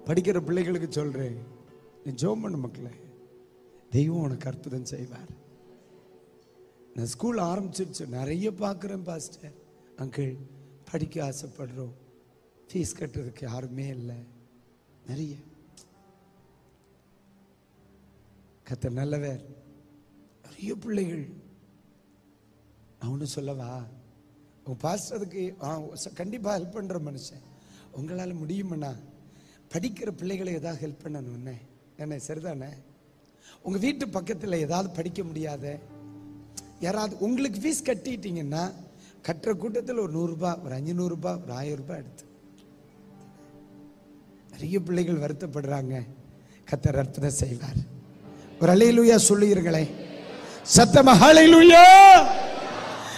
படிக்கிற பிள்ளைகளுக்கு சொல்றேன் நீ ஜோம் பண்ண மக்களே தெய்வம் உனக்கு அற்புதம் செய்வார் நான் ஸ்கூல் ஆரம்பிச்சிருச்சு நிறைய பார்க்குறேன் பாஸ்டர் அங்கிள் படிக்க ஆசைப்படுறோம் ஃபீஸ் கட்டுறதுக்கு யாருமே இல்லை நிறைய கத்த நல்லவர் நிறைய பிள்ளைகள் நான் ஒன்று சொல்லவா உங்க பாஸ்டருக்கு ஆ, ச- கண்டிப்பா ஹெல்ப் பண்ற மனுஷன் உங்களால முடியுமண்ணா படிக்கிற பிள்ளைகளை ஏதாவது ஹெல்ப் பண்ணணும்னே என்ன சரிதானே உங்க வீட்டு பக்கத்துல ஏதாவது படிக்க முடியாத யாராவது உங்களுக்கு ஃபீஸ் கட்டிட்டீங்கன்னா கட்டுற கூட்டத்தில் ஒரு நூறுரூபா ஒரு அஞ்சு ரூபாய் ஒரு ஆயிரம் ரூபாய் எடுத்து நிறைய பிள்ளைகள் வருத்தப்படுறாங்க கத்தர் அற்புதம் செய்வார் ஒரு அலையிலுயா சொல்லுகிறீர்களே சத்தமா ஹalleluya